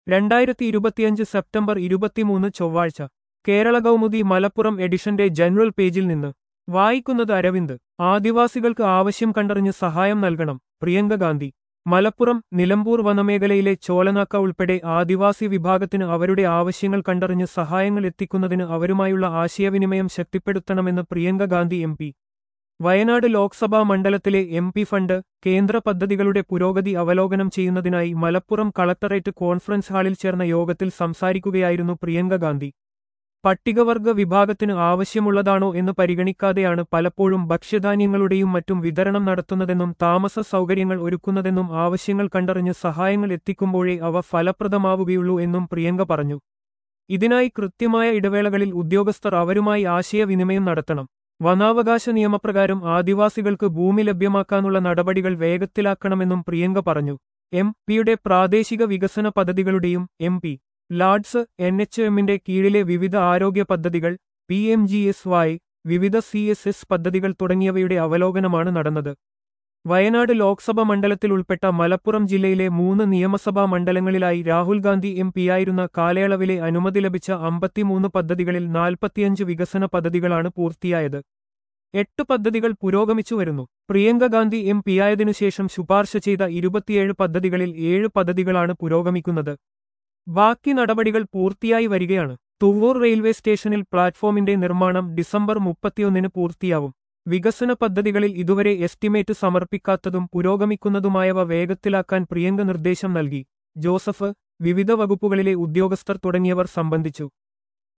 രണ്ടായിരത്തി ഇരുപത്തിയഞ്ച് സെപ്റ്റംബർ ഇരുപത്തിമൂന്ന് ചൊവ്വാഴ്ച കേരള കൗമുദി മലപ്പുറം എഡിഷന്റെ ജനറൽ പേജിൽ നിന്ന് വായിക്കുന്നത് അരവിന്ദ് ആദിവാസികൾക്ക് ആവശ്യം കണ്ടറിഞ്ഞ് സഹായം നൽകണം പ്രിയങ്ക ഗാന്ധി മലപ്പുറം നിലമ്പൂർ വനമേഖലയിലെ ചോലനാക്ക ഉൾപ്പെടെ ആദിവാസി വിഭാഗത്തിന് അവരുടെ ആവശ്യങ്ങൾ കണ്ടറിഞ്ഞ് സഹായങ്ങൾ എത്തിക്കുന്നതിന് അവരുമായുള്ള ആശയവിനിമയം ശക്തിപ്പെടുത്തണമെന്ന് പ്രിയങ്ക ഗാന്ധി എം പി വയനാട് ലോക്സഭാ മണ്ഡലത്തിലെ എം പി ഫണ്ട് കേന്ദ്ര പദ്ധതികളുടെ പുരോഗതി അവലോകനം ചെയ്യുന്നതിനായി മലപ്പുറം കളക്ടറേറ്റ് കോൺഫറൻസ് ഹാളിൽ ചേർന്ന യോഗത്തിൽ സംസാരിക്കുകയായിരുന്നു പ്രിയങ്ക ഗാന്ധി പട്ടികവർഗ വിഭാഗത്തിന് ആവശ്യമുള്ളതാണോ എന്ന് പരിഗണിക്കാതെയാണ് പലപ്പോഴും ഭക്ഷ്യധാന്യങ്ങളുടെയും മറ്റും വിതരണം നടത്തുന്നതെന്നും താമസ സൗകര്യങ്ങൾ ഒരുക്കുന്നതെന്നും ആവശ്യങ്ങൾ കണ്ടറിഞ്ഞ് സഹായങ്ങൾ എത്തിക്കുമ്പോഴേ അവ ഫലപ്രദമാവുകയുള്ളൂ എന്നും പ്രിയങ്ക പറഞ്ഞു ഇതിനായി കൃത്യമായ ഇടവേളകളിൽ ഉദ്യോഗസ്ഥർ അവരുമായി ആശയവിനിമയം നടത്തണം വനാവകാശ നിയമപ്രകാരം ആദിവാസികൾക്ക് ഭൂമി ലഭ്യമാക്കാനുള്ള നടപടികൾ വേഗത്തിലാക്കണമെന്നും പ്രിയങ്ക പറഞ്ഞു എം പിയുടെ പ്രാദേശിക വികസന പദ്ധതികളുടെയും M P LADS N H എമ്മിന്റെ കീഴിലെ വിവിധ ആരോഗ്യ പദ്ധതികൾ പി എം ജി എസ് വായ് വിവിധ സി എസ് എസ് പദ്ധതികൾ തുടങ്ങിയവയുടെ അവലോകനമാണ് നടന്നത് വയനാട് ലോക്സഭ മണ്ഡലത്തിൽ ഉൾപ്പെട്ട മലപ്പുറം ജില്ലയിലെ മൂന്ന് നിയമസഭാ മണ്ഡലങ്ങളിലായി രാഹുൽ ഗാന്ധി എം പിയായിരുന്ന കാലയളവിലെ അനുമതി ലഭിച്ച അമ്പത്തിമൂന്ന് പദ്ധതികളിൽ നാൽപ്പത്തിയഞ്ച് വികസന പദ്ധതികളാണ് പൂർത്തിയായത് എട്ട് പദ്ധതികൾ പുരോഗമിച്ചു വരുന്നു പ്രിയങ്ക ഗാന്ധി എം പിയായതിനുശേഷം ശുപാർശ ചെയ്ത ഇരുപത്തിയേഴ് പദ്ധതികളിൽ ഏഴ് പദ്ധതികളാണ് പുരോഗമിക്കുന്നത് ബാക്കി നടപടികൾ പൂർത്തിയായി വരികയാണ് തുവ്വൂർ റെയിൽവേ സ്റ്റേഷനിൽ പ്ലാറ്റ്ഫോമിന്റെ നിർമ്മാണം ഡിസംബർ മുപ്പത്തിയൊന്നിന് പൂർത്തിയാവും വികസന പദ്ധതികളിൽ ഇതുവരെ എസ്റ്റിമേറ്റ് സമർപ്പിക്കാത്തതും പുരോഗമിക്കുന്നതുമായവ വേഗത്തിലാക്കാൻ പ്രിയങ്ക നിർദ്ദേശം നൽകി ജോസഫ് വിവിധ വകുപ്പുകളിലെ ഉദ്യോഗസ്ഥർ തുടങ്ങിയവർ സംബന്ധിച്ചു